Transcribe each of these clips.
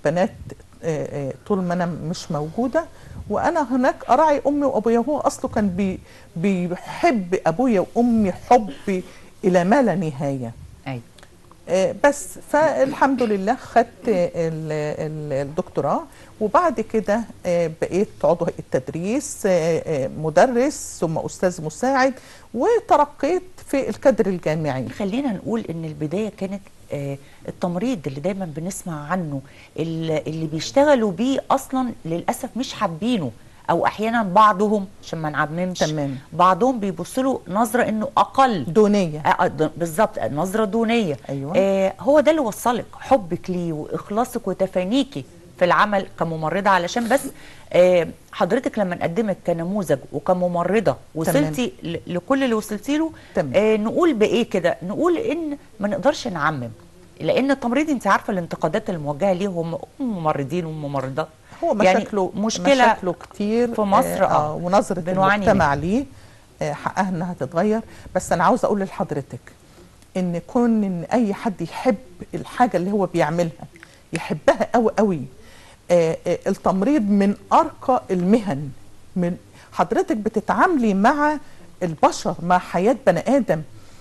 البنات آه، آه، طول ما انا مش موجوده وانا هناك اراعي امي وابويا هو اصله كان بي بيحب ابويا وامي حب الى ما لا نهايه ايوه آه، بس فالحمد لله خدت ال- ال- الدكتوراه وبعد كده آه، بقيت عضو هيئه التدريس آه، آه، مدرس ثم استاذ مساعد وترقيت في الكادر الجامعي خلينا نقول ان البدايه كانت آه، التمريض اللي دايما بنسمع عنه اللي اللي بيشتغلوا بيه اصلا للاسف مش حابينه او احيانا بعضهم عشان ما نعممش تمام. بعضهم بيبص له نظره انه اقل دونيه آه، آه، د- بالظبط آه، نظره دونيه أيوة. آه هو ده اللي وصلك حبك ليه واخلاصك وتفانيكي في العمل كممرضه علشان بس آه حضرتك لما نقدمك كنموذج وكممرضه وصلتي ل- لكل اللي وصلتي له تمام. آه نقول بايه كده نقول ان ما نقدرش نعمم لان التمريض انت عارفه الانتقادات الموجهه ليهم ممرضين وممرضات هو مشاكله يعني مشكله مشاكله كتير في مصر، آه آه. ونظره بنعاني المجتمع ليه آه حقها انها تتغير بس انا عاوزه اقول لحضرتك ان كون ان اي حد يحب الحاجه اللي هو بيعملها يحبها قوي قوي آه آه التمريض من ارقى المهن من حضرتك بتتعاملي مع البشر مع حياه بني ادم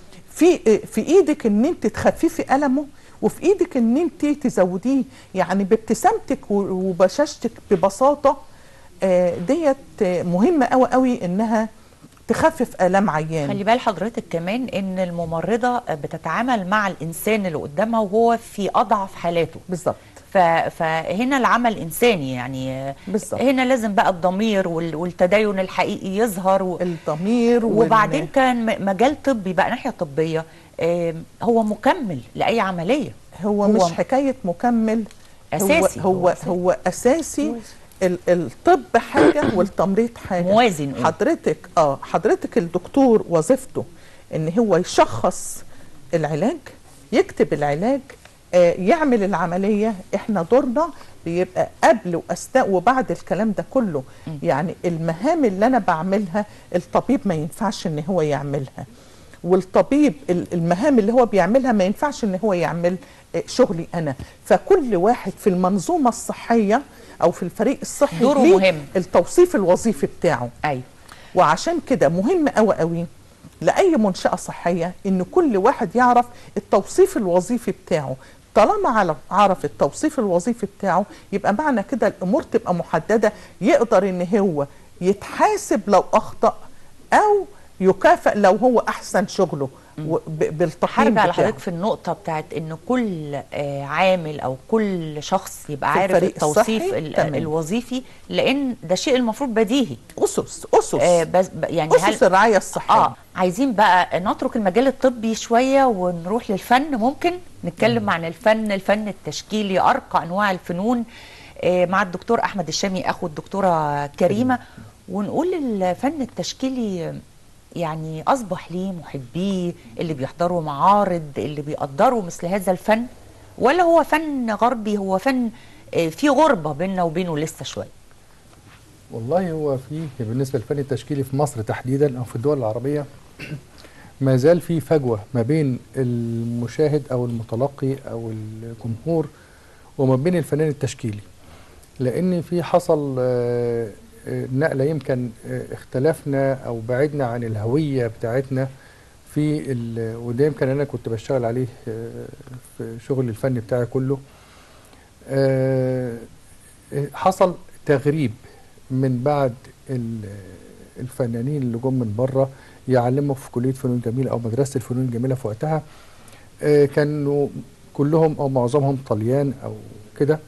في في ايدك ان انت تخففي المه وفي ايدك ان انت تزوديه يعني بابتسامتك و- وبشاشتك ببساطه آه، ديت آه، مهمه قوي قوي انها تخفف الام عيان خلي بال حضرتك كمان ان الممرضه بتتعامل مع الانسان اللي قدامها وهو في اضعف حالاته بالظبط ف... فهنا العمل انساني يعني بالظبط. هنا لازم بقى الضمير وال... والتدين الحقيقي يظهر و... الضمير وال- وبعدين كان م- مجال طبي بقى ناحيه طبيه آم، هو مكمل لاي عمليه هو, هو مش حكايه مكمل أساسي، هو هو هو, أساسي. هو اساسي ال- الطب حاجه والتمريض حاجه موازن قول. حضرتك اه حضرتك الدكتور وظيفته ان هو يشخص العلاج يكتب العلاج آه يعمل العمليه احنا دورنا بيبقى قبل واثناء وبعد الكلام ده كله يعني المهام اللي انا بعملها الطبيب ما ينفعش ان هو يعملها والطبيب ال- المهام اللي هو بيعملها ما ينفعش ان هو يعمل آه، شغلي انا فكل واحد في المنظومه الصحيه او في الفريق الصحي دوره ليه مهم. التوصيف الوظيفي بتاعه ايوه وعشان كده مهم قوي قوي لاي منشاه صحيه ان كل واحد يعرف التوصيف الوظيفي بتاعه طالما عل- عرف التوصيف الوظيفي بتاعه يبقى معنى كده الامور تبقى محدده يقدر ان هو يتحاسب لو اخطا او يكافئ لو هو احسن شغله و- ب- بالتقييم هرجع بتاعه لحضرتك في النقطة بتاعت إن كل آه، عامل أو كل شخص يبقى في عارف الفريق التوصيف الصحي، ال- تمام. الوظيفي لأن ده شيء المفروض بديهي اسس اسس آه، بس ب- يعني اسس الرعايه الصحيه اه عايزين بقى نترك المجال الطبي شويه ونروح للفن ممكن نتكلم عن الفن الفن التشكيلي ارقى انواع الفنون آه، مع الدكتور احمد الشامي اخو الدكتوره كريمه ونقول الفن التشكيلي يعني اصبح ليه محبيه اللي بيحضروا معارض اللي بيقدروا مثل هذا الفن ولا هو فن غربي هو فن آه، فيه غربه بيننا وبينه لسه شويه والله هو في بالنسبه للفن التشكيلي في مصر تحديدا او في الدول العربيه ما زال في فجوه ما بين المشاهد او المتلقي او الجمهور وما بين الفنان التشكيلي لان في حصل آه، آه، نقله يمكن آه، اختلفنا او بعدنا عن الهويه بتاعتنا في ال- وده يمكن انا كنت بشتغل عليه آه، في شغل الفن بتاعي كله آه، حصل تغريب من بعد ال- الفنانين اللي جم من بره يعلموا في كليه فنون جميله او مدرسه الفنون الجميله في وقتها آه، كانوا كلهم او معظمهم طليان او كده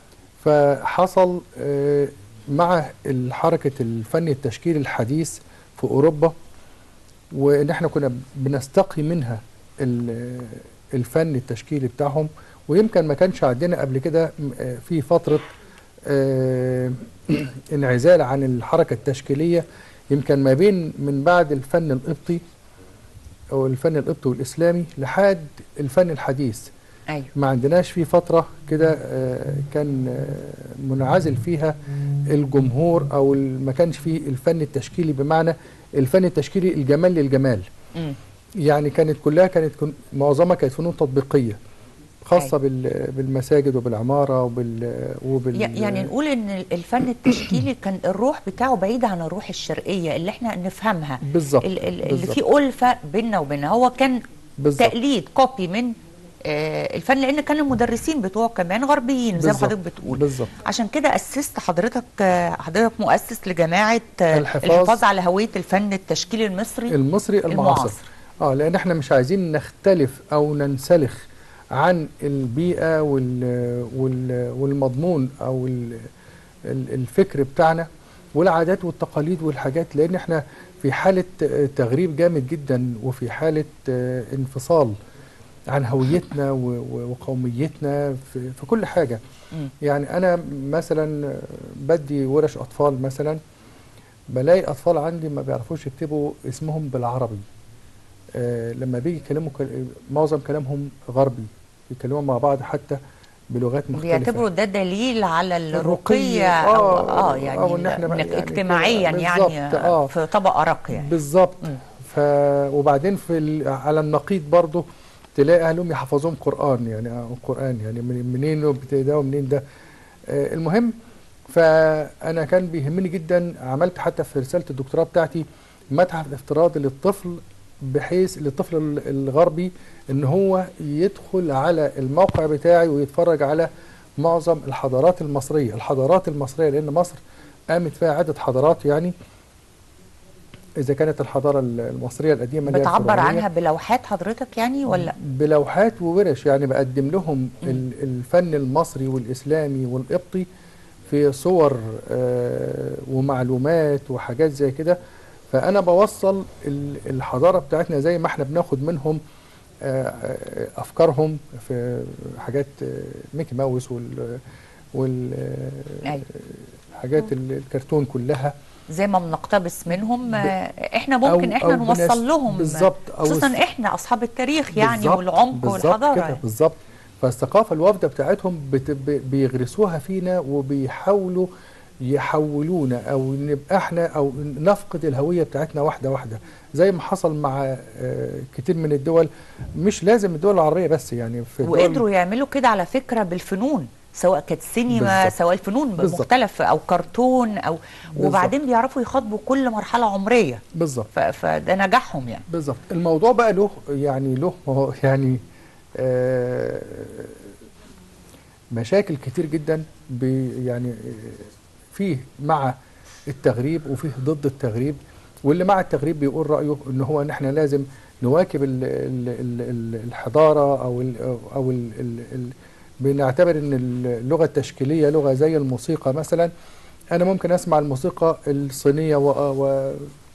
فحصل آه، مع حركه الفن التشكيلي الحديث في اوروبا وان احنا كنا بنستقي منها ال- الفن التشكيلي بتاعهم ويمكن ما كانش عندنا قبل كده م- آه، في فتره آه، انعزال عن الحركه التشكيليه يمكن ما بين من بعد الفن القبطي او الفن القبطي والاسلامي لحد الفن الحديث ايوه ما عندناش في فترة كده آه، كان آه، منعزل فيها الجمهور أو ال- ما كانش فيه الفن التشكيلي بمعنى الفن التشكيلي الجمال للجمال مم. يعني كانت كلها كانت كن- معظمها كانت فنون تطبيقية خاصه بال- بالمساجد وبالعماره وبال وبال ي- يعني نقول ان الفن التشكيلي كان الروح بتاعه بعيد عن الروح الشرقيه اللي احنا نفهمها بالظبط ال- ال- اللي بالظبط. فيه ألفة بيننا وبينها هو كان بالظبط. تقليد كوبي من آه، الفن لان كان المدرسين بتوعه كمان غربيين زي ما بالظبط. حضرتك بتقول بالظبط عشان كده اسست حضرتك آه، حضرتك مؤسس لجماعه آه، الحفاظ- الحفاظ على هويه الفن التشكيلي المصري المصري المعاصر المعاصر. اه لان احنا مش عايزين نختلف او ننسلخ عن البيئه وال وال والمضمون او ال- ال- الفكر بتاعنا والعادات والتقاليد والحاجات لان احنا في حاله آه، تغريب جامد جدا وفي حاله آه، انفصال عن هويتنا و- و- وقوميتنا في, في كل حاجه مم. يعني انا مثلا بدي ورش اطفال مثلا بلاقي اطفال عندي ما بيعرفوش يكتبوا اسمهم بالعربي آه لما بيجي يكلموا كل- معظم كلامهم غربي بيتكلموا مع بعض حتى بلغات مختلفه بيعتبروا ده دليل على الرقيه الرقية، او آه، اه يعني أو إن إحنا بقى إنك يعني اجتماعيا كده يعني بالظبط، آه. في طبقه راقيه يعني. بالظبط مم. ف وبعدين في ال... على النقيض برضه تلاقي اهلهم يحفظوهم قران يعني آه، قران يعني من- منين وبت- ده ومنين ده آه، المهم فانا كان بيهمني جدا عملت حتى في رساله الدكتوراه بتاعتي متحف افتراضي للطفل بحيث للطفل ال- الغربي ان هو يدخل على الموقع بتاعي ويتفرج على معظم الحضارات المصريه الحضارات المصريه لان مصر قامت فيها عده حضارات يعني اذا كانت الحضاره ال- المصريه القديمه اللي هي بتعبر الفرعونية عنها بلوحات حضرتك يعني ولا بلوحات وورش يعني بقدم لهم ال- الفن المصري والاسلامي والقبطي في صور آه، ومعلومات وحاجات زي كده فانا بوصل ال- الحضاره بتاعتنا زي ما احنا بناخد منهم آه، آه، افكارهم في حاجات آه، ميكي ماوس وال وال آه، أيوة. حاجات ال- الكرتون كلها زي ما بنقتبس منهم ب- آه، احنا ممكن أو- احنا أو بنس- نوصل لهم بالظبط، أو خصوصا الس- احنا اصحاب التاريخ يعني بالظبط، والعمق بالظبط والحضاره كده يعني. بالظبط فالثقافه الوافده بتاعتهم بت... ب- بيغرسوها فينا وبيحاولوا يحولونا او نبقى احنا او نفقد الهويه بتاعتنا واحده واحده زي ما حصل مع آه، كتير من الدول مش لازم الدول العربيه بس يعني في الدول وقدروا يعملوا كده على فكره بالفنون سواء كانت سينما بالظبط. سواء الفنون بالظبط. مختلفه او كرتون او وبعدين بيعرفوا يخاطبوا كل مرحله عمريه بالظبط ف- فده نجاحهم يعني بالظبط الموضوع بقى له يعني له هو يعني آه، مشاكل كتير جدا بي- يعني آه، فيه مع التغريب وفيه ضد التغريب واللي مع التغريب بيقول رأيه ان هو ان احنا لازم نواكب ال ال ال ال الحضارة او ال او ال ال ال بنعتبر ان اللغة التشكيلية لغة زي الموسيقى مثلا انا ممكن اسمع الموسيقى الصينية و, و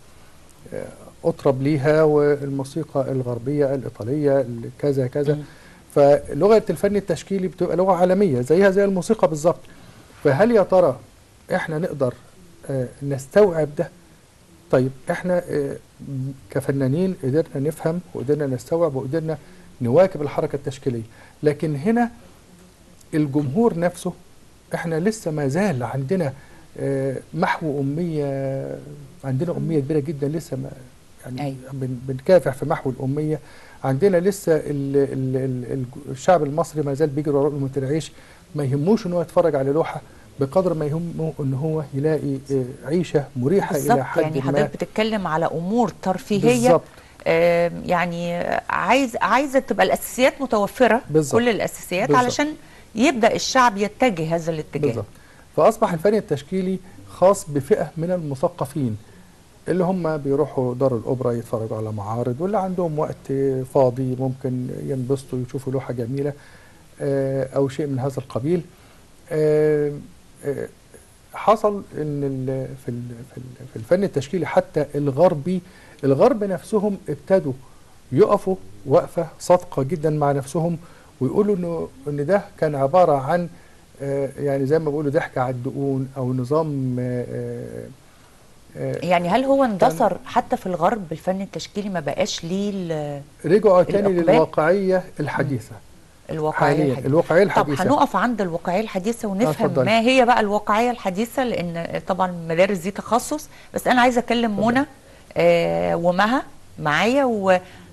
اطرب ليها والموسيقى الغربيه الايطاليه كذا كذا مم. فلغه الفن التشكيلي بتبقى لغه عالميه زيها زي الموسيقى بالظبط فهل يا ترى احنا نقدر آه، نستوعب ده طيب احنا آه، كفنانين قدرنا نفهم وقدرنا نستوعب وقدرنا نواكب الحركه التشكيليه لكن هنا الجمهور نفسه احنا لسه ما زال عندنا آه، محو اميه عندنا اميه كبيره جدا لسه ما يعني أيوة. بن- بنكافح في محو الاميه عندنا لسه ال ال ال الشعب المصري ما زال بيجري وراء لقمه العيش ما يهموش ان هو يتفرج على لوحه بقدر ما يهمه ان هو يلاقي آه، عيشه مريحه بالظبط الى حد يعني ما حضرتك بتتكلم على امور ترفيهيه بالظبط آم، يعني عايز عايزه تبقى الاساسيات متوفره بالظبط. كل الاساسيات بالظبط. علشان يبدا الشعب يتجه هذا الاتجاه بالظبط فاصبح الفن التشكيلي خاص بفئه من المثقفين اللي هم بيروحوا دار الاوبرا يتفرجوا على معارض واللي عندهم وقت فاضي ممكن ينبسطوا يشوفوا لوحه جميله آه، او شيء من هذا القبيل آه، آه، حصل ان ال- في ال- في ال- في الفن التشكيلي حتى الغربي الغرب نفسهم ابتدوا يقفوا وقفه صادقه جدا مع نفسهم ويقولوا انه ان ده كان عباره عن آه، يعني زي ما بيقولوا ضحك على الدقون او نظام آه، آه، آه، يعني هل هو اندثر حتى في الغرب الفن التشكيلي ما بقاش ليه ال- رجعوا تاني الإقبال؟ للواقعيه الحديثه الواقعيه حاليا الحديثة؟ الواقعيه طب الحديثه هنقف عند الواقعيه الحديثه ونفهم اتفضلي. ما هي بقى الواقعيه الحديثه لان طبعا المدارس دي تخصص بس انا عايزه اكلم اتفضل. منى آه ومها معايا و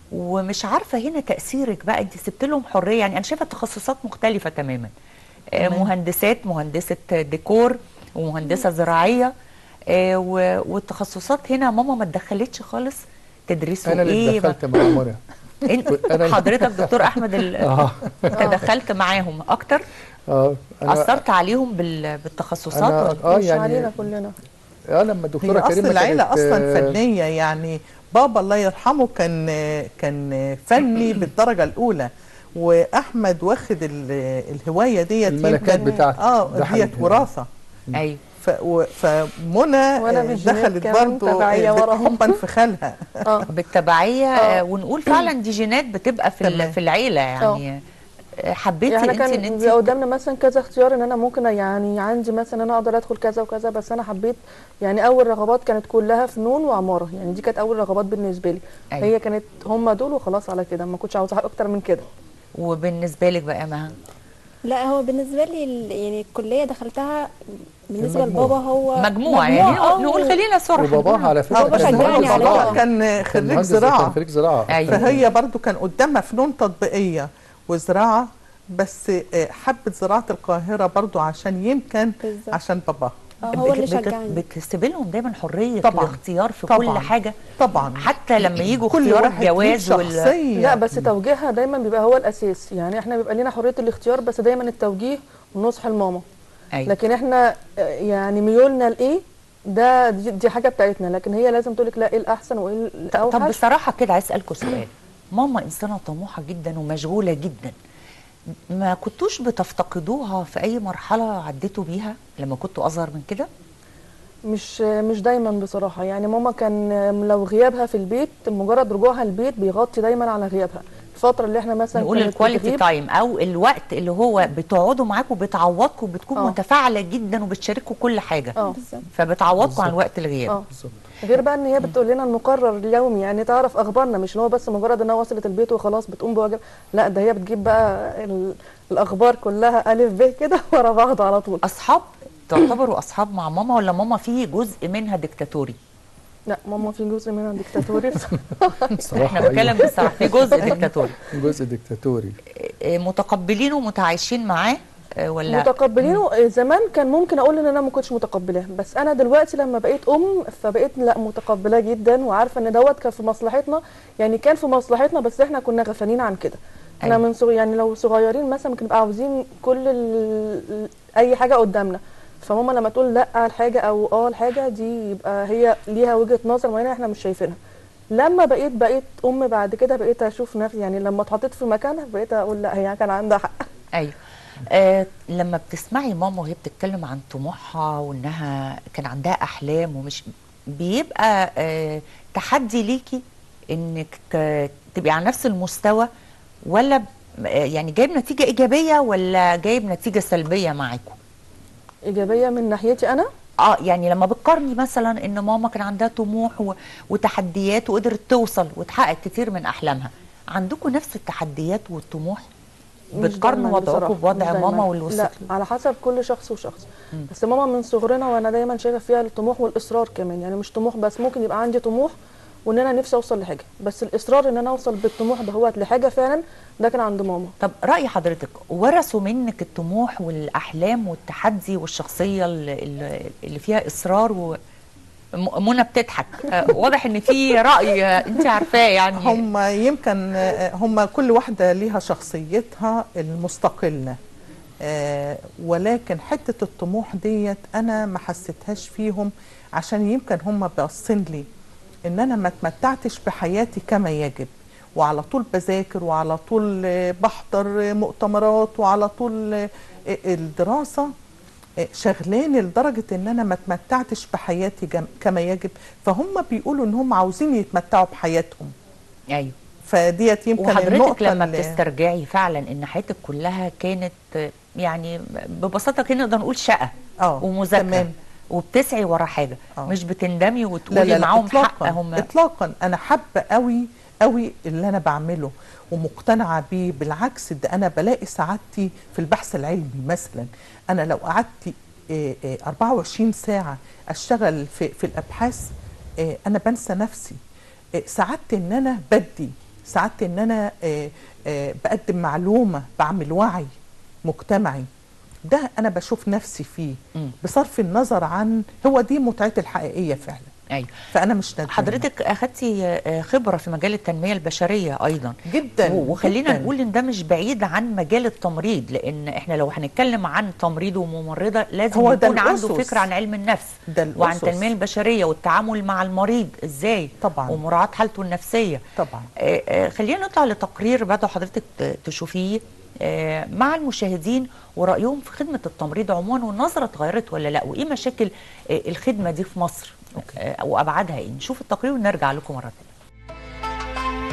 ومش عارفه هنا تاثيرك بقى انت سبت لهم حريه يعني انا شايفه تخصصات مختلفه تماما آه، تمام. مهندسات مهندسه ديكور ومهندسه زراعيه آه، و- والتخصصات هنا ماما ما اتدخلتش خالص تدرسوا انا اللي ايه بقى؟ دخلت مع منى انت أنا اللي- حضرتك دكتور احمد ال- اه تدخلت معاهم اكتر اه أنا- اثرت عليهم بال- بالتخصصات انا ولا؟ اه مش يعني علينا كلنا اه لما هي الدكتوره اصل كريمه العيله كانت، اصلا آه، فنيه يعني بابا الله يرحمه كان كان فني بالدرجه الاولى واحمد واخد ال- الهوايه ديت الملكات يمكن- بتاعته. اه ده حقيقي. ديت وراثه ايوه ف و- فمنى وأنا آه، بالجينات دخلت كمان برضه تبعية آه، وراهم. حبا في خالها اه بالتبعيه آه. آه، ونقول فعلا دي جينات بتبقى في تمام. ال- في العيله يعني آه، حبيتي يعني انت كان ان انت بيبقى قدامنا مثلا كذا اختيار ان انا ممكن يعني عندي مثلا انا اقدر ادخل كذا وكذا بس انا حبيت يعني اول رغبات كانت كلها فنون وعماره يعني دي كانت اول رغبات بالنسبه لي أيوة. هي كانت هم دول وخلاص على كده ما كنتش عاوزه حاجة اكتر من كده وبالنسبه لك بقى مها لا هو بالنسبه لي ال- يعني الكليه دخلتها بالنسبه المجموع. لبابا هو مجموعه يعني آه، نقول خلينا صراحه وباباها على فكره بابا كان شجعني مهندس على زراعة. كده. كان كان خريج مهندس- كان زراعه خريج زراعه أيوة. فهي برضو كان قدامها فنون تطبيقيه وزراعه بس آه، حبت زراعه القاهره برضو عشان يمكن بالظبط. عشان باباها آه، هو اللي بت- بت- شجعني بتسيب لهم دايما حريه طبعاً. الاختيار في طبعاً. كل حاجه طبعا حتى لما يجوا كل اختيار واحد ليه الجواز وال شخصية. لا بس توجيهها دايما بيبقى هو الاساس يعني احنا بيبقى لنا حريه الاختيار بس دايما التوجيه ونصح الماما أيوة. لكن احنا آه، يعني ميولنا لايه ده دي, دي حاجه بتاعتنا لكن هي لازم تقول لك لا ايه الاحسن وايه طب الاوحش بصراحه كده عايز اسالكم سؤال ماما انسانه طموحه جدا ومشغوله جدا ما كنتوش بتفتقدوها في اي مرحله عديتوا بيها لما كنتوا اصغر من كده مش مش دايما بصراحه يعني ماما كان لو غيابها في البيت مجرد رجوعها البيت بيغطي دايما على غيابها الفتره اللي احنا مثلا نقول كانت الكواليتي بتغيب- تايم او الوقت اللي هو بتقعدوا معاكم بتعوضكم بتكون آه. متفاعله جدا وبتشاركوا كل حاجه اه بالظبط فبتعوضكم عن بالظبط. وقت الغياب اه بالظبط. غير بقى ان هي بتقول لنا المقرر اليومي يعني تعرف اخبارنا مش ان هو بس مجرد انها وصلت البيت وخلاص بتقوم بواجب لا ده هي بتجيب بقى ال- الاخبار كلها الف ب كده ورا بعض على طول اصحاب تعتبروا اصحاب مع ماما ولا ماما في جزء منها ديكتاتوري لا ماما في جزء منها ديكتاتوري الصراحه احنا بنتكلم أيوة. بصراحه في جزء ديكتاتوري جزء ديكتاتوري إيه، متقبلينه ومتعايشين معاه إيه، ولا متقبلينه آه، زمان كان ممكن اقول ان انا ما كنتش متقبلاه بس انا دلوقتي لما بقيت ام فبقيت لا متقبلاه جدا وعارفه ان دوت كان في مصلحتنا يعني كان في مصلحتنا بس احنا كنا غفلانين عن كده احنا أيوة. من صغ... يعني لو صغيرين مثلا ممكن نبقى عاوزين كل ال... اي حاجه قدامنا فماما لما تقول لا الحاجه او اه الحاجه دي يبقى هي ليها وجهه نظر معينه احنا مش شايفينها لما بقيت بقيت ام بعد كده بقيت اشوف نفسي يعني لما اتحطيت في مكانها بقيت اقول لا هي كان عندها حق ايوه آه لما بتسمعي ماما وهي بتتكلم عن طموحها وانها كان عندها احلام ومش بيبقى آه تحدي ليكي انك ت- تبقي على نفس المستوى ولا ب- آه، يعني جايب نتيجه ايجابيه ولا جايب نتيجه سلبيه معاكم ايجابيه من ناحيتي انا اه يعني لما بتقارني مثلا ان ماما كان عندها طموح و- وتحديات وقدرت توصل وتحقق كتير من احلامها عندكم نفس التحديات والطموح مش بتقارنوا دايماً وضعكم بصراحة، بوضع مش دايماً. ماما واللي وصلت لا له؟ على حسب كل شخص وشخص بس ماما من صغرنا وانا دايما شايفه فيها الطموح والاصرار كمان يعني مش طموح بس ممكن يبقى عندي طموح وان انا نفسي اوصل لحاجه بس الاصرار ان انا اوصل بالطموح ده هو لحاجه فعلا ده كان عند ماما طب رأي حضرتك ورثوا منك الطموح والأحلام والتحدي والشخصية اللي, اللي فيها إصرار و م- منى بتضحك آه، واضح ان في رأي آه، انت عارفاه يعني هم يمكن آه، هم كل واحدة ليها شخصيتها المستقلة آه، ولكن حتة الطموح ديت أنا ما حسيتهاش فيهم عشان يمكن هم باصين لي إن أنا ما اتمتعتش بحياتي كما يجب وعلى طول بذاكر وعلى طول آه، بحضر آه، مؤتمرات وعلى طول آه، آه، الدراسة آه، شغلاني لدرجة ان انا ما اتمتعتش بحياتي جم- كما يجب فهم بيقولوا ان هم عاوزين يتمتعوا بحياتهم ايوه فديت يمكن وحضرتك النقطة لما اللي- بتسترجعي فعلا ان حياتك كلها كانت آه، يعني ببساطة كده نقدر نقول شقة اه ومذاكرة تمام. وبتسعي ورا حاجة آه. مش بتندمي لا وتقولي لا لا معاهم حق اطلاقا هم اطلاقا انا حابه قوي قوي اللي انا بعمله ومقتنعه بيه بالعكس ده انا بلاقي سعادتي في البحث العلمي مثلا انا لو قعدت آه، آه، 24 ساعه اشتغل في في الابحاث آه، انا بنسى نفسي آه، سعادتي ان انا بدي سعادتي ان انا آه، آه، بقدم معلومه بعمل وعي مجتمعي ده انا بشوف نفسي فيه مم. بصرف النظر عن هو دي متعتي الحقيقيه فعلا ايوه فانا مش ندمانه حضرتك اخدتي آه، خبره في مجال التنميه البشريه ايضا جدا و- وخلينا جداً. نقول ان ده مش بعيد عن مجال التمريض لان احنا لو هنتكلم عن تمريض وممرضه لازم هو ده يكون عنده الأسس. فكره عن علم النفس ده وعن الأسس. التنميه البشريه والتعامل مع المريض ازاي طبعاً. ومراعاه حالته النفسيه طبعا آه، آه، خلينا نطلع لتقرير بعده حضرتك ت- تشوفيه آه، مع المشاهدين ورأيهم في خدمة التمريض عموما والنظرة اتغيرت ولا لا وإيه مشاكل آه، الخدمة دي في مصر آه، وأبعادها إيه نشوف التقرير ونرجع لكم مرة تانية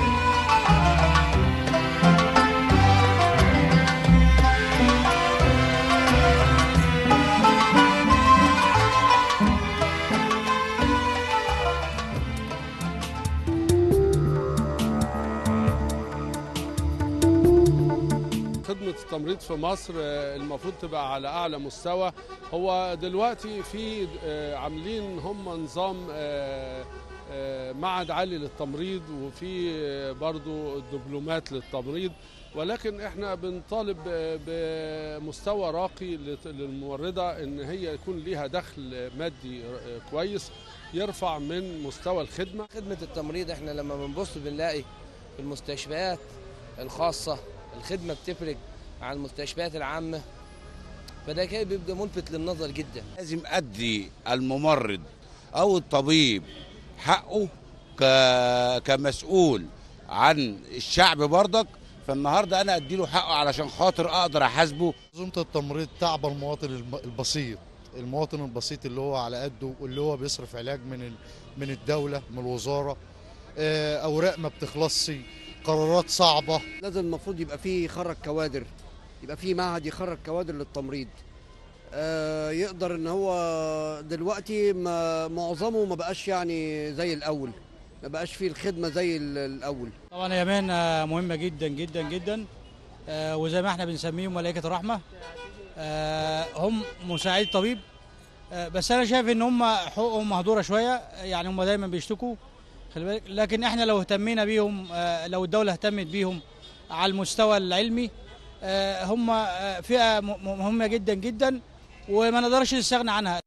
خدمة التمريض في مصر آه، المفروض تبقى على أعلى مستوى هو دلوقتي في آه، عاملين هم نظام آه، آه، معهد عالي للتمريض وفي آه، برضو دبلومات للتمريض ولكن احنا بنطالب آه، بمستوى راقي لت- للممرضة ان هي يكون ليها دخل مادي آه، كويس يرفع من مستوى الخدمة خدمة التمريض احنا لما بنبص بنلاقي في المستشفيات الخاصة الخدمة بتفرق عن المستشفيات العامة فده كده بيبقى ملفت للنظر جدا لازم ادي الممرض او الطبيب حقه ك... كمسؤول عن الشعب برضك فالنهارده انا اديله حقه علشان خاطر اقدر احاسبه منظومة التمريض تعب المواطن الب- البسيط المواطن البسيط اللي هو على قده واللي هو بيصرف علاج من ال- من الدولة من الوزارة آه، أوراق ما بتخلصش قرارات صعبة لازم المفروض يبقى فيه يخرج كوادر يبقى فيه معهد يخرج كوادر للتمريض آه، يقدر ان هو دلوقتي ما معظمه ما بقاش يعني زي الاول ما بقاش فيه الخدمه زي ال- الاول طبعا هي مهنة مهمة جدا جدا جدا آه، وزي ما احنا بنسميهم ملائكة الرحمة آه، هم مساعد طبيب آه، بس انا شايف ان هم حقوقهم مهدورة شوية يعني هم دايما بيشتكوا خلي بالك لكن احنا لو اهتمينا بيهم آه، لو الدولة اهتمت بيهم على المستوى العلمي آه، هم آه، فئة م- م- مهمة جدا جدا وما نقدرش نستغنى عنها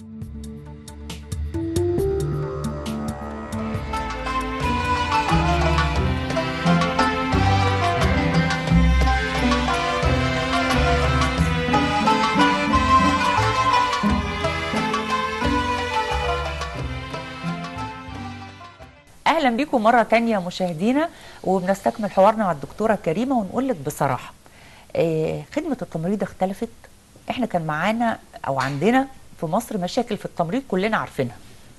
اهلا بيكم مره تانية مشاهدينا وبنستكمل حوارنا مع الدكتوره كريمه ونقول لك بصراحه آه، خدمه التمريض اختلفت احنا كان معانا او عندنا في مصر مشاكل في التمريض كلنا عارفينها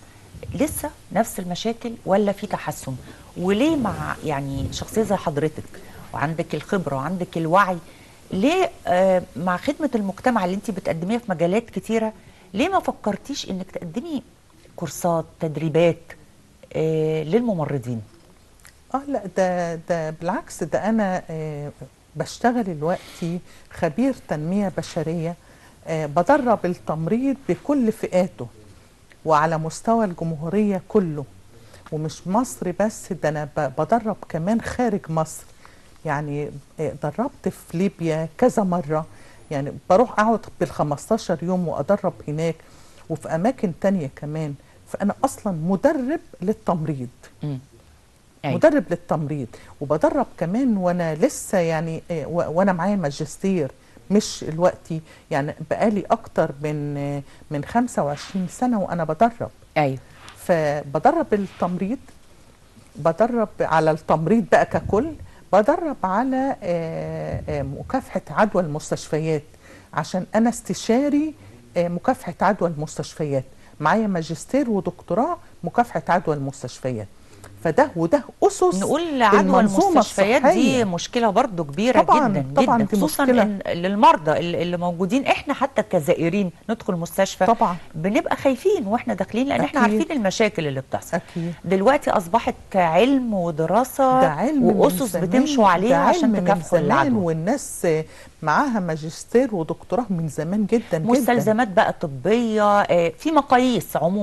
لسه نفس المشاكل ولا في تحسن وليه مع يعني شخصيه زي حضرتك وعندك الخبره وعندك الوعي ليه آه، مع خدمه المجتمع اللي انت بتقدميها في مجالات كتيره ليه ما فكرتيش انك تقدمي كورسات تدريبات آه، للممرضين اه لا ده ده بالعكس ده انا آه، بشتغل دلوقتي خبير تنميه بشريه آه، بدرب التمريض بكل فئاته وعلى مستوى الجمهوريه كله ومش مصر بس ده انا ب- بدرب كمان خارج مصر يعني آه، دربت في ليبيا كذا مره يعني بروح اقعد بال 15 يوم وادرب هناك وفي اماكن تانية كمان فانا اصلا مدرب للتمريض مم. أيوة. مدرب للتمريض وبدرب كمان وانا لسه يعني آه، و- وانا معايا ماجستير مش الوقتي يعني بقالي اكتر من آه، من 25 سنه وانا بدرب ايوه فبدرب التمريض بدرب على التمريض بقى ككل بدرب على آه، آه، مكافحه عدوى المستشفيات عشان انا استشاري آه، مكافحه عدوى المستشفيات معايا ماجستير ودكتوراه مكافحه عدوى المستشفيات فده وده اسس نقول عدوى المنظومة المستشفيات دي الصحية. مشكله برضو كبيره طبعاً، جدا طبعاً جدا دي خصوصا مشكلة. إن للمرضى اللي اللي موجودين احنا حتى كزائرين ندخل مستشفى طبعا بنبقى خايفين واحنا داخلين لان احنا أكيد. عارفين المشاكل اللي بتحصل اكيد دلوقتي اصبحت علم ودراسه ده علم من واسس زمان، بتمشوا ده عليها علم عشان من تكافحوا زمان العدوى والناس معاها ماجستير ودكتوراه من زمان جدا جدا مستلزمات بقى طبيه آه، في مقاييس عموما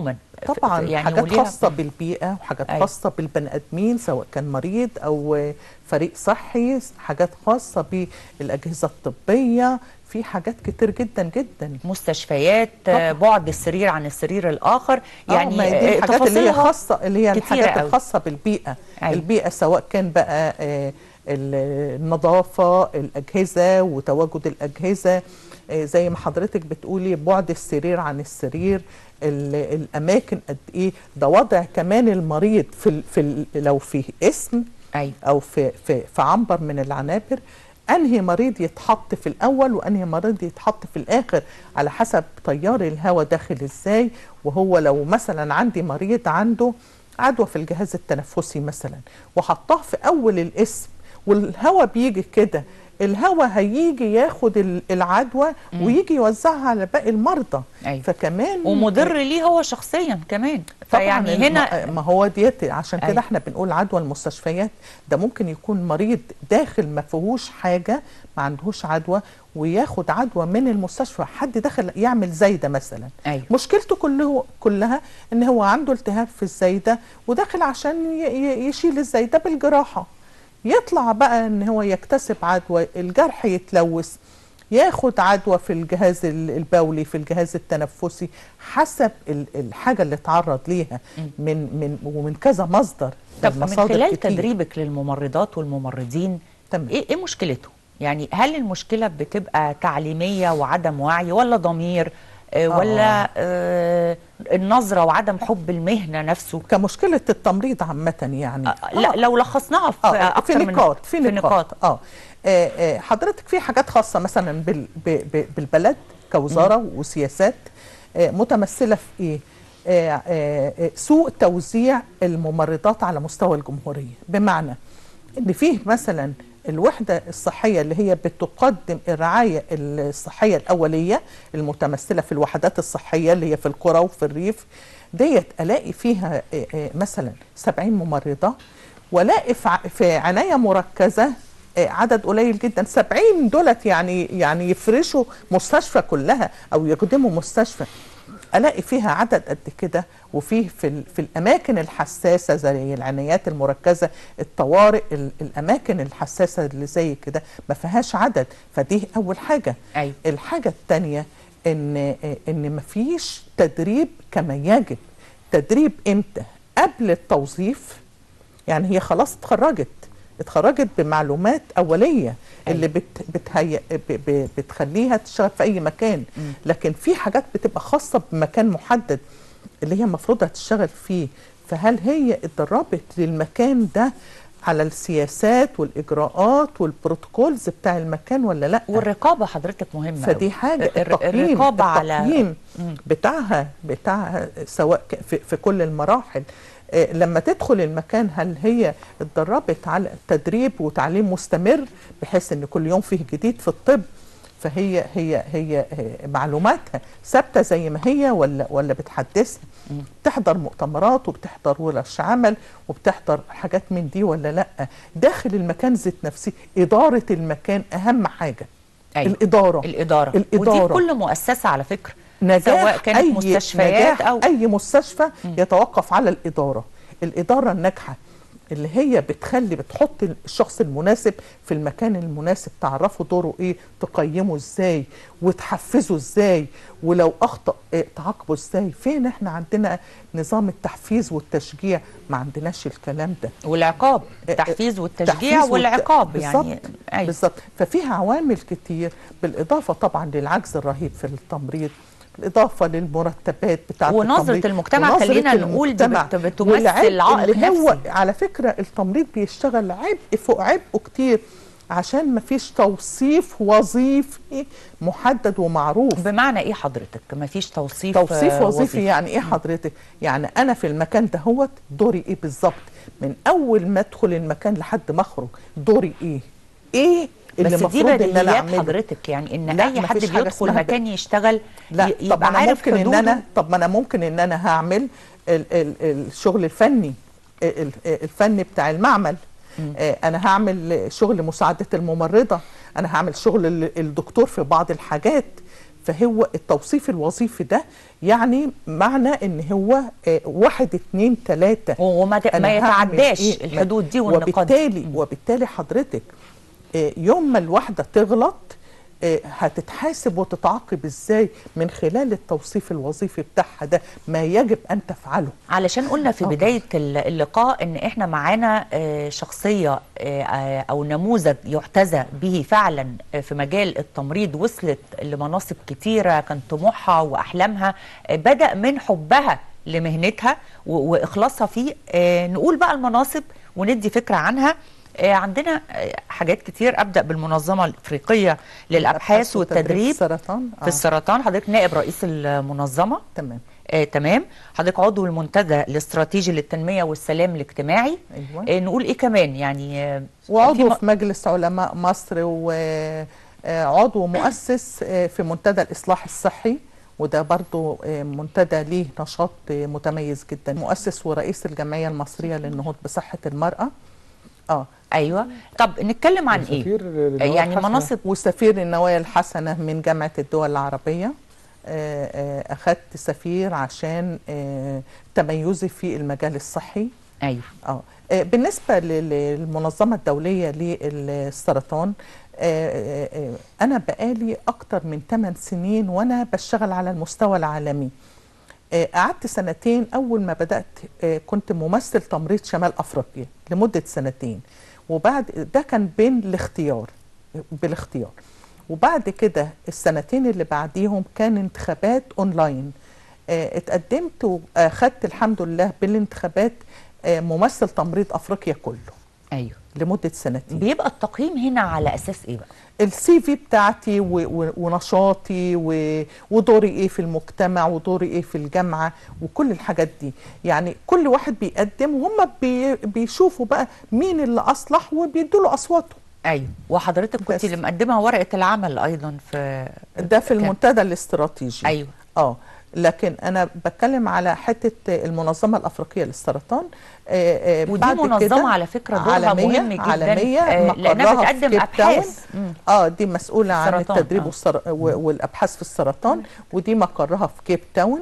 طبعا يعني حاجات وليها- خاصه بالبيئه وحاجات أيوة. خاصه بالبني ادمين سواء كان مريض او فريق صحي حاجات خاصه بالاجهزه الطبيه في حاجات كتير جدا جدا مستشفيات آه، بعد السرير عن السرير الاخر يعني يعني ما هي دي آه، الحاجات اللي هي تفاصيلها خاصه اللي هي كتيرة الحاجات قوي. الخاصه بالبيئه أيوة. البيئه سواء كان بقى آه، ال- النظافه الاجهزه وتواجد الاجهزه آه، زي ما حضرتك بتقولي بعد السرير عن السرير ال- الاماكن قد ايه ده وضع كمان المريض في ال- في ال- لو في اسم أيوة. او في في في عنبر من العنابر انهي مريض يتحط في الاول وانهي مريض يتحط في الاخر على حسب تيار الهواء داخل ازاي وهو لو مثلا عندي مريض عنده عدوى في الجهاز التنفسي مثلا وحطاه في اول الاسم والهواء بيجي كده الهواء هيجي ياخد ال- العدوى ويجي يوزعها على باقي المرضى أيوة. فكمان ومضر ليه هو شخصيا كمان طبعا فيعني الم- هنا ما هو ديت عشان كده أيوة. احنا بنقول عدوى المستشفيات ده ممكن يكون مريض داخل ما فيهوش حاجه ما عندهوش عدوى وياخد عدوى من المستشفى حد دخل يعمل زايده مثلا أيوة. مشكلته كله كلها ان هو عنده التهاب في الزايده وداخل عشان ي- ي- يشيل الزايده بالجراحه يطلع بقى ان هو يكتسب عدوى الجرح يتلوث ياخد عدوى في الجهاز ال- البولي في الجهاز التنفسي حسب ال- الحاجه اللي اتعرض ليها من من ومن كذا مصدر طب من مصادر خلال كتير. تدريبك للممرضات والممرضين تمام. ايه ايه مشكلته؟ يعني هل المشكله بتبقى تعليميه وعدم وعي ولا ضمير آه ولا آه النظره وعدم حب المهنه نفسه؟ كمشكله التمريض عامه يعني آه لا لو لخصناها في آه اكتر في من نقاط في في نقاط اه آه، آه، حضرتك في حاجات خاصه مثلا بال ب- ب- بالبلد كوزاره وسياسات آه، متمثله في ايه؟ آه، آه، آه، سوء توزيع الممرضات على مستوى الجمهوريه بمعنى ان فيه مثلا الوحده الصحيه اللي هي بتقدم الرعايه الصحيه الاوليه المتمثله في الوحدات الصحيه اللي هي في القرى وفي الريف ديت الاقي فيها آه، آه، مثلا 70 ممرضه والاقي في ع- في عنايه مركزه آه، عدد قليل جدا 70 دولت يعني يعني يفرشوا مستشفى كلها او يقدموا مستشفى الاقي فيها عدد قد كده وفيه في ال- في الاماكن الحساسه زي العنايات المركزه الطوارئ ال- الاماكن الحساسه اللي زي كده ما فيهاش عدد فدي اول حاجه أيوة. الحاجه الثانيه ان ان ما فيش تدريب كما يجب تدريب امتى قبل التوظيف يعني هي خلاص اتخرجت اتخرجت بمعلومات اوليه اللي بت بتهي ب- ب- بتخليها تشتغل في اي مكان لكن في حاجات بتبقى خاصه بمكان محدد اللي هي المفروض هتشتغل فيه فهل هي اتدربت للمكان ده على السياسات والاجراءات والبروتوكولز بتاع المكان ولا لا والرقابه حضرتك مهمه فدي أوي. حاجه الر- التقييم الرقابه على التقييم بتاعها بتاعها سواء ك- في, في كل المراحل آه، لما تدخل المكان هل هي اتدربت على تدريب وتعليم مستمر بحيث ان كل يوم فيه جديد في الطب فهي هي هي هي معلوماتها ثابته زي ما هي ولا ولا بتحدثها بتحضر مؤتمرات وبتحضر ورش عمل وبتحضر حاجات من دي ولا لا داخل المكان ذات نفسه اداره المكان اهم حاجه أيوة. الاداره الاداره الاداره ودي كل مؤسسه على فكره نجاح سواء كانت أي مستشفيات نجاح او اي مستشفى يتوقف على الاداره الاداره الناجحه اللي هي بتخلي بتحط الشخص المناسب في المكان المناسب تعرفه دوره ايه تقيمه ازاي وتحفزه ازاي ولو اخطا إيه تعاقبه ازاي فين احنا عندنا نظام التحفيز والتشجيع ما عندناش الكلام ده والعقاب آه، التحفيز والتشجيع تحفيز والت- والعقاب يعني بالظبط أيوة. بالظبط ففيها عوامل كتير بالاضافه طبعا للعجز الرهيب في التمريض بالاضافه للمرتبات بتاعه ونظرة التمريض المجتمع ونظرة خلينا نقول دي المجتمع. بت- بتمثل والعبء عائق اللي هو نفسي. على فكره التمريض بيشتغل عبء فوق عبء كتير عشان ما فيش توصيف وظيفي محدد ومعروف بمعنى ايه حضرتك ما فيش توصيف توصيف آه، وظيفي يعني ايه حضرتك يعني انا في المكان ده هو دوري ايه بالظبط من اول ما ادخل المكان لحد ما اخرج دوري ايه ايه اللي بس دي المفروض ان انا بديهيات اعمله حضرتك يعني ان لا، اي حد مفيش حاجة بيدخل اسمها مكان يشتغل لا ي- طب يبقى انا عارف ممكن ان حدوده انا طب ما انا ممكن ان انا هعمل ال ال الشغل الفني ال- ال- الفني بتاع المعمل آه، انا هعمل شغل مساعده الممرضه انا هعمل شغل ال- الدكتور في بعض الحاجات فهو التوصيف الوظيفي ده يعني معنى ان هو آه، واحد اتنين تلاته وما ت- أنا ما هعمل يتعداش إيه؟ الحدود دي والنقاط دي. وبالتالي وبالتالي حضرتك آه، يوم ما الواحده تغلط آه، هتتحاسب وتتعاقب ازاي من خلال التوصيف الوظيفي بتاعها ده ما يجب ان تفعله علشان قلنا في آه. بداية ال- اللقاء ان احنا معانا آه، شخصية آه، آه، او نموذج يحتذى به فعلا آه، في مجال التمريض وصلت لمناصب كتيرة كان طموحها واحلامها آه، بدأ من حبها لمهنتها و- واخلاصها فيه آه، نقول بقى المناصب وندي فكرة عنها آه، عندنا آه، حاجات كتير ابدا بالمنظمه الافريقيه للابحاث والتدريب السرطان في السرطان حضرتك نائب رئيس المنظمه تمام آه تمام حضرتك عضو المنتدى الاستراتيجي للتنميه والسلام الاجتماعي ايوه آه نقول ايه كمان يعني آه وعضو م- في مجلس علماء مصر وعضو مؤسس آه، في منتدى الإصلاح الصحي وده برضو آه، منتدى ليه نشاط آه، متميز جدا مؤسس ورئيس الجمعية المصرية للنهوض بصحة المرأة اه ايوه طب نتكلم عن ايه وسفير للنوايا يعني الحسنة. مناصب وسفير النوايا الحسنة من جامعة الدول العربية آه، آه، أخدت سفير عشان آه، تميزي في المجال الصحي ايوه اه آه، بالنسبه لل- للمنظمه الدوليه للسرطان آه، آه، آه، انا بقالي اكتر من 8 سنين وانا بشتغل على المستوى العالمي آه، قعدت سنتين اول ما بدات آه، كنت ممثل تمريض شمال افريقيا لمده سنتين وبعد ده كان بين الاختيار بالاختيار وبعد كده السنتين اللي بعديهم كان انتخابات اونلاين آه، اتقدمت واخدت الحمد لله بالانتخابات آه، ممثل تمريض افريقيا كله ايوه لمده سنتين بيبقى التقييم هنا على اساس ايه بقى السي في بتاعتي و- و- ونشاطي و- ودوري ايه في المجتمع ودوري ايه في الجامعه وكل الحاجات دي يعني كل واحد بيقدم وهم بي بيشوفوا بقى مين اللي اصلح وبيدوا له اصواته ايوه وحضرتك كنت بس. اللي مقدمه ورقه العمل ايضا في ده في كان- المنتدى الاستراتيجي ايوه اه لكن انا بتكلم على حته المنظمه الافريقيه للسرطان آه، آه، ودي بعد كده منظمه على فكره دورها عالمية مهم جدا عالمية آه، لانها مقرها في بتقدم كيب ابحاث مم. اه دي مسؤوله عن السرطان، التدريب آه. والسر... و- والابحاث في السرطان ودي مقرها في كيب تاون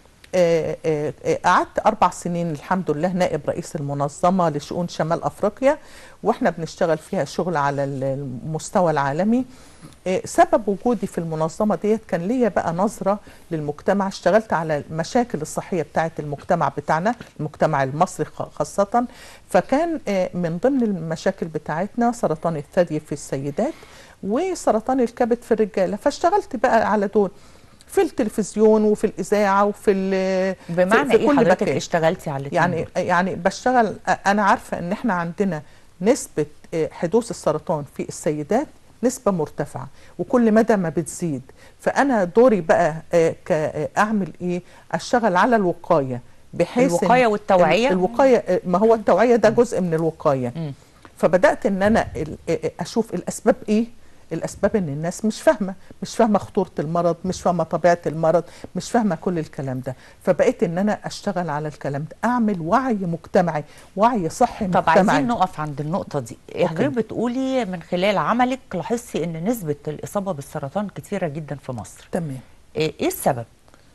آه، آه، آه، قعدت اربع سنين الحمد لله نائب رئيس المنظمه لشؤون شمال افريقيا واحنا بنشتغل فيها شغل على المستوى العالمي آه، سبب وجودي في المنظمه ديت كان ليا بقى نظره للمجتمع اشتغلت على المشاكل الصحيه بتاعه المجتمع بتاعنا المجتمع المصري خ- خاصه فكان آه، من ضمن المشاكل بتاعتنا سرطان الثدي في السيدات وسرطان الكبد في الرجاله فاشتغلت بقى على دول في التلفزيون وفي الاذاعه وفي ال- بمعنى في, في ايه كل حضرتك مكان. اشتغلتي على الاتنين يعني دول؟ يعني بشتغل انا عارفه ان احنا عندنا نسبه آه، حدوث السرطان في السيدات نسبه مرتفعه وكل مدى ما بتزيد فانا دوري بقى آه، ك- آه، اعمل ايه اشتغل على الوقايه بحيث إن الوقاية والتوعية؟ ال- الوقايه آه، ما هو التوعيه ده جزء من الوقايه مم. فبدات ان انا ال- آه، اشوف الاسباب ايه الاسباب ان الناس مش فاهمه مش فاهمه خطوره المرض مش فاهمه طبيعه المرض مش فاهمه كل الكلام ده فبقيت ان انا اشتغل على الكلام ده اعمل وعي مجتمعي وعي صحي طب مجتمعي عايزين نقف عند النقطة دي أوكي. حضرتك بتقولي من خلال عملك لاحظتي ان نسبة الإصابة بالسرطان كتيرة جدا في مصر تمام ايه إيه السبب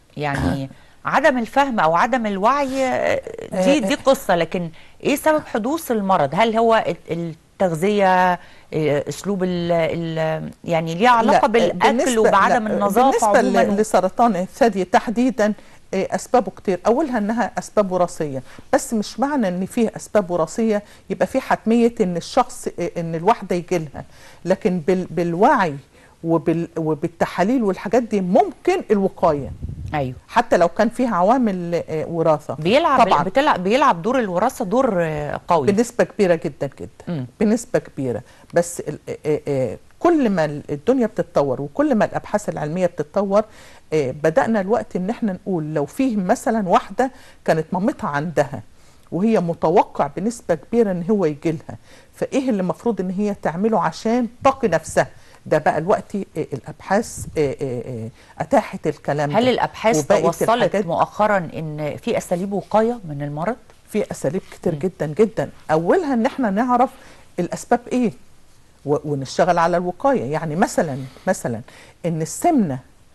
يعني عدم الفهم او عدم الوعي آه، دي دي قصة لكن ايه سبب حدوث المرض هل هو الت- التغذية آه، اسلوب ال ال يعني ليه علاقة لا، بالاكل بالنسبة- وبعدم لا، النظافة بالنسبه عموما ل- لسرطان الثدي تحديدا آه، اسبابه كتير اولها انها اسباب وراثيه بس مش معنى ان فيه اسباب وراثيه يبقى في حتميه ان الشخص آه، ان الواحده يجي لها لكن بال بالوعي وبال وبالتحاليل والحاجات دي ممكن الوقايه ايوه حتى لو كان فيها عوامل آه، وراثه بيلعب طبعا بتلعب بيلعب دور الوراثة دور آه، قوي بنسبه كبيره جدا جدا مم. بنسبه كبيره بس ال- آه، آه، كل ما ال- الدنيا بتتطور وكل ما الابحاث العلميه بتتطور آه، بدانا الوقت ان احنا نقول لو فيه مثلا واحده كانت مامتها عندها وهي متوقع بنسبه كبيره ان هو يجي لها فايه اللي المفروض ان هي تعمله عشان تقي نفسها ده بقى الوقت آه، الابحاث آه، آه، آه، اتاحت الكلام هل ده الابحاث وبقت توصلت الحاجات- مؤخرا ان في اساليب وقايه من المرض في اساليب كتير جدا جدا اولها ان احنا نعرف الاسباب ايه و- ونشتغل على الوقايه يعني مثلا مثلا ان السمنه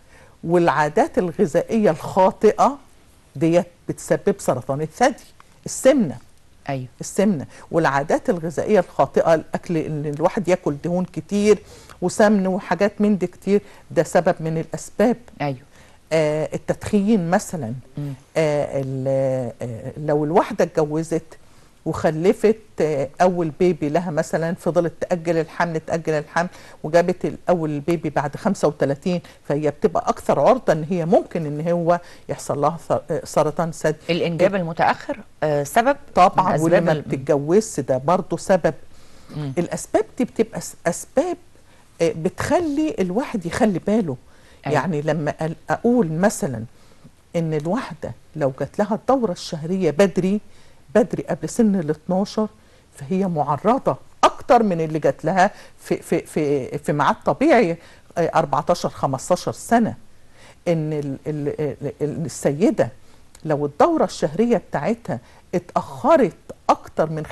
والعادات الغذائيه الخاطئه ديت بتسبب سرطان الثدي السمنه ايوه السمنه والعادات الغذائيه الخاطئه الاكل ان الواحد ياكل دهون كتير وسمن وحاجات من دي كتير ده سبب من الاسباب ايوه آه التدخين مثلا مم. آه ال- آه لو الواحده اتجوزت وخلفت آه اول بيبي لها مثلا فضلت تاجل الحمل تاجل الحمل وجابت الاول البيبي بعد 35 فهي بتبقى اكثر عرضه ان هي ممكن ان هو يحصل لها ث- آه، سرطان ثدي الانجاب المتاخر آه سبب من طبعا أسباب ولما ال- بتتجوزش ده برضه سبب مم. الاسباب دي بتبقى س- اسباب آه، بتخلي الواحد يخلي باله أيوة. يعني لما أل- اقول مثلا ان الواحده لو جات لها الدوره الشهريه بدري بدري قبل سن ال 12 فهي معرضه اكتر من اللي جات لها في في في في ميعاد طبيعي آه، 14 15 سنه ان ال ال ال ال السيده لو الدوره الشهريه بتاعتها اتاخرت اكتر من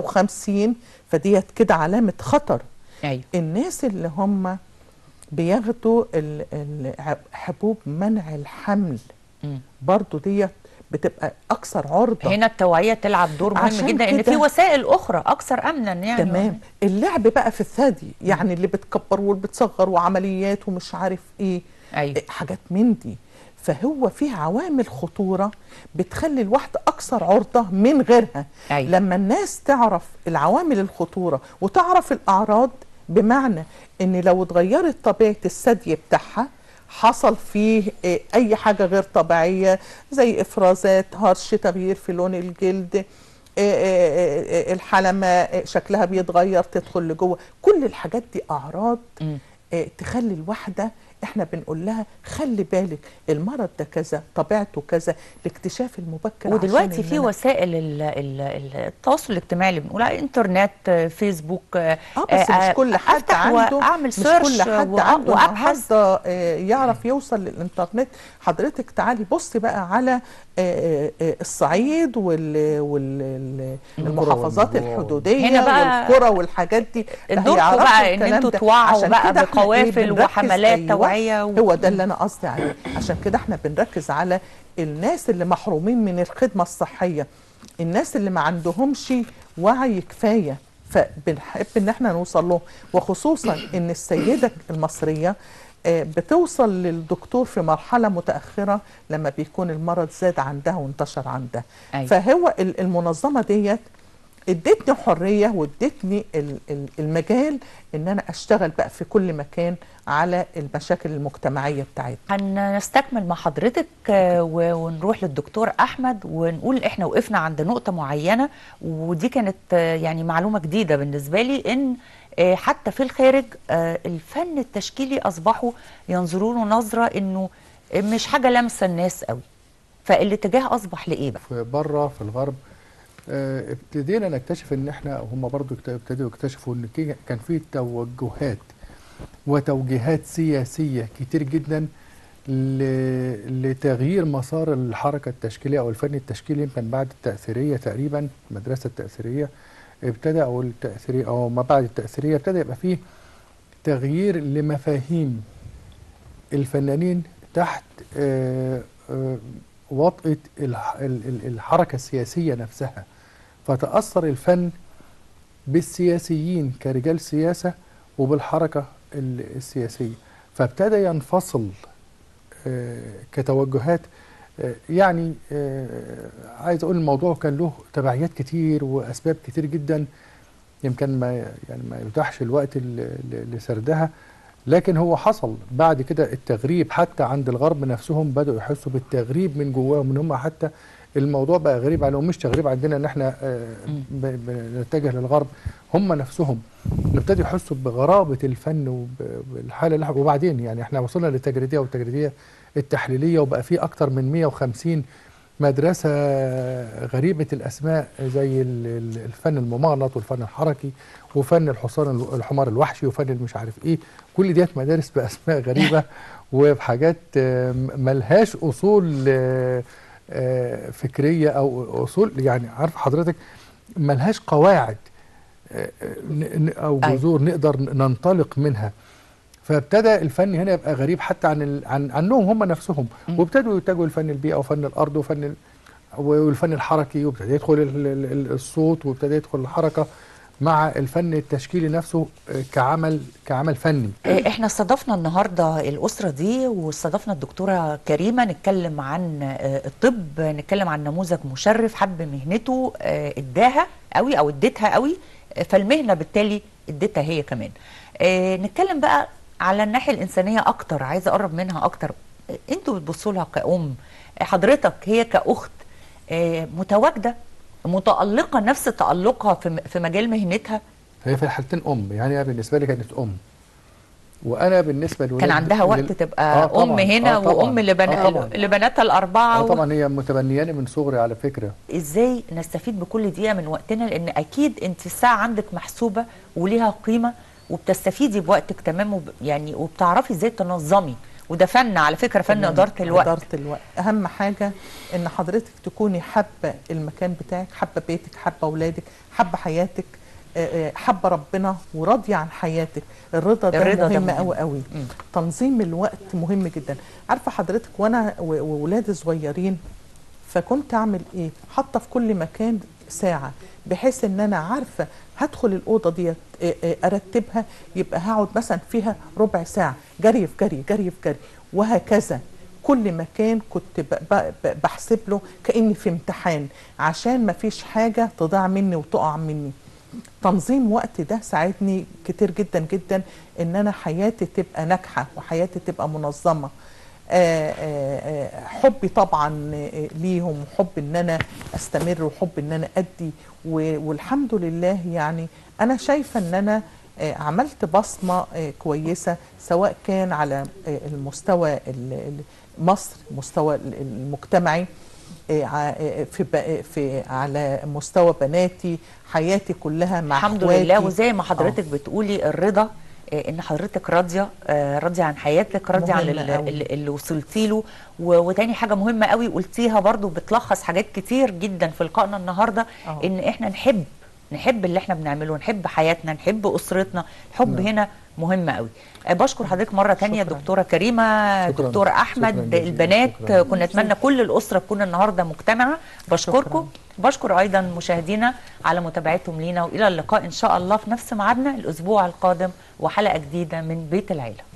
55 فديت كده علامه خطر ايوه الناس اللي هم بياخدوا ال- ال- ع- حبوب منع الحمل مم. برضو ديت بتبقى اكثر عرضه هنا التوعيه تلعب دور مهم عشان جدا ان كده- في وسائل اخرى اكثر امنا يعني تمام اللعب بقى في الثدي يعني اللي بتكبر واللي بتصغر وعمليات ومش عارف ايه ايوه إيه، حاجات من دي فهو في عوامل خطورة بتخلي الواحدة أكثر عرضة من غيرها أيوة. لما الناس تعرف العوامل الخطورة وتعرف الأعراض بمعنى إن لو اتغيرت طبيعة الثدي بتاعها حصل فيه إيه، أي حاجة غير طبيعية زي إفرازات هرش تغيير في لون الجلد إيه، إيه، إيه، الحلمة إيه، شكلها بيتغير تدخل لجوه كل الحاجات دي أعراض مم. آه، تخلي الواحدة احنا بنقول لها خلي بالك المرض ده كذا طبيعته كذا الاكتشاف المبكر ودلوقتي عشان في إن أنا- وسائل ال ال ال التواصل الاجتماعي اللي بنقولها انترنت آه، فيسبوك آه، اه بس آه، مش كل حد أفتح عنده واعمل مش سيرش كل حد وأ- عنده وابحث النهارده آه، يعرف يوصل للانترنت حضرتك تعالي بصي بقى على آه، آه، الصعيد وال وال- المحافظات والموضوع. الحدوديه هنا بقى والقرى والحاجات دي ده دوركم هيعرفوا بقى ان الكلام انتوا ده. توعوا عشان بقى كده إحنا إيه بقوافل بنركز وحملات أيوة، توعيه و... هو ده اللي انا قصدي عليه عشان كده احنا بنركز على الناس اللي محرومين من الخدمه الصحيه الناس اللي ما عندهمش وعي كفايه فبنحب ان احنا نوصل لهم وخصوصا ان السيده المصريه آه، بتوصل للدكتور في مرحله متاخره لما بيكون المرض زاد عندها وانتشر عندها أيوة. فهو ال- المنظمه ديت ادتني حريه وادتني ال- ال- المجال ان انا اشتغل بقى في كل مكان على المشاكل المجتمعيه بتاعتنا هنستكمل مع حضرتك آه، و- ونروح للدكتور احمد ونقول احنا وقفنا عند نقطه معينه ودي كانت آه، يعني معلومه جديده بالنسبه لي ان آه، حتى في الخارج آه، الفن التشكيلي اصبحوا ينظروا له نظره انه مش حاجه لامسه الناس قوي فالاتجاه اصبح لايه بقى في بره في الغرب آه، ابتدينا نكتشف ان احنا هم برضو اكت- ابتدوا يكتشفوا ان كي- كان في توجهات وتوجيهات سياسيه كتير جدا ل- لتغيير مسار الحركه التشكيليه او الفن التشكيلي يمكن بعد التاثيريه تقريبا المدرسه التاثيريه ابتدى او التاثيريه او ما بعد التاثيريه ابتدى يبقى فيه تغيير لمفاهيم الفنانين تحت آه، آه، وطأة الح- ال- ال- الحركة السياسية نفسها فتأثر الفن بالسياسيين كرجال سياسة وبالحركة ال- السياسية فابتدى ينفصل آه، كتوجهات آه، يعني آه، عايز اقول الموضوع كان له تبعيات كتير واسباب كتير جدا يمكن ما يعني ما يتاحش الوقت ل- ل- لسردها لكن هو حصل بعد كده التغريب حتى عند الغرب نفسهم بدأوا يحسوا بالتغريب من جواهم ان هم حتى الموضوع بقى غريب عليهم مش تغريب عندنا ان احنا آه، ب- بنتجه للغرب هم نفسهم ابتدوا يحسوا بغرابة الفن وبالحالة اللي إحنا- وبعدين يعني احنا وصلنا للتجريدية والتجريدية التحليلية وبقى في أكتر من 150 مدرسة غريبة الأسماء زي ال- ال- الفن الممغنط والفن الحركي وفن الحصان ال- الحمار الوحشي وفن المش عارف ايه كل ديت مدارس بأسماء غريبة وبحاجات آه، م- ملهاش أصول آه، آه، فكرية أو أصول يعني عارف حضرتك ملهاش قواعد آه، آه، ن- ن- أو أيوة. جذور نقدر ننطلق منها فابتدى الفن هنا يبقى غريب حتى عن ال... عن عنهم هم نفسهم وابتدوا يتجهوا لفن البيئه وفن الارض وفن ال... والفن الحركي وابتدى يدخل ال... ال... ال- الصوت وابتدى يدخل الحركه مع الفن التشكيلي نفسه آه، كعمل كعمل فني آه، احنا استضفنا النهارده الاسره دي واستضفنا الدكتوره كريمه نتكلم عن آه، الطب نتكلم عن نموذج مشرف حب مهنته آه، اداها قوي او اديتها قوي آه، فالمهنه بالتالي اديتها هي كمان آه، نتكلم بقى على الناحيه الانسانيه اكتر عايزه اقرب منها اكتر آه، انتوا بتبصوا لها كأم آه، حضرتك هي كأخت آه، متواجده متألقة نفس تألقها في م- في مجال مهنتها هي في الحالتين ام يعني هي بالنسبه لي كانت ام وانا بالنسبه لولاد كان عندها وقت لل- تبقى آه طبعاً، ام هنا آه طبعاً، وام لبنا... آه طبعاً. لبناتها الاربعه آه و... طبعا هي متبنياني من صغري على فكره ازاي نستفيد بكل دقيقه من وقتنا لان اكيد انت الساعه عندك محسوبه وليها قيمه وبتستفيدي بوقتك تمام وب... يعني وبتعرفي ازاي تنظمي وده فن على فكره فن تمام. اداره الوقت إدارة الوقت أهم حاجة إن حضرتك تكوني حابة المكان بتاعك حابة بيتك حابة أولادك حابة حياتك آه، آه، حابة ربنا وراضية عن حياتك الرضا ده الرضا ده مهم مهم. قوي قوي مم. تنظيم الوقت مهم جدا عارفة حضرتك وأنا و- وولادي صغيرين فكنت أعمل إيه حاطة في كل مكان ساعة بحيث ان انا عارفه هدخل الاوضه ديت آه، آه، ارتبها يبقى هقعد مثلا فيها ربع ساعه جري في جري جري في جري وهكذا كل مكان كنت ب- ب- ب- بحسب له كاني في امتحان عشان ما فيش حاجه تضيع مني وتقع مني تنظيم وقت ده ساعدني كتير جدا جدا ان انا حياتي تبقى ناجحه وحياتي تبقى منظمه آه، آه، آه، حبي طبعا آه، ليهم وحب ان انا استمر وحب ان انا ادي و- والحمد لله يعني انا شايفه ان انا آه، عملت بصمه آه، كويسه سواء كان على آه، المستوى ال- ال- مصر مستوى ال- المجتمعي آه، ع- آه، في ب- في على مستوى بناتي حياتي كلها مع الحمد إخواتي. لله وزي ما آه. حضرتك بتقولي الرضا آه، ان حضرتك راضيه آه، راضيه عن حياتك راضيه عن مهمة ال- أوي. ال- اللي وصلتي له و- وتاني حاجه مهمه قوي قلتيها برضو بتلخص حاجات كتير جدا في لقائنا النهارده آه. ان احنا نحب نحب اللي احنا بنعمله نحب حياتنا نحب اسرتنا الحب نعم. هنا مهم قوي آه، بشكر حضرتك مره تانية شكراً. دكتوره كريمه شكراً. دكتور شكراً احمد جزيلاً. البنات شكراً. كنا نتمنى كل الاسره تكون النهارده مجتمعه بشكركم بشكر ايضا مشاهدينا على متابعتهم لينا والى اللقاء ان شاء الله في نفس ميعادنا الاسبوع القادم وحلقه جديده من بيت العيله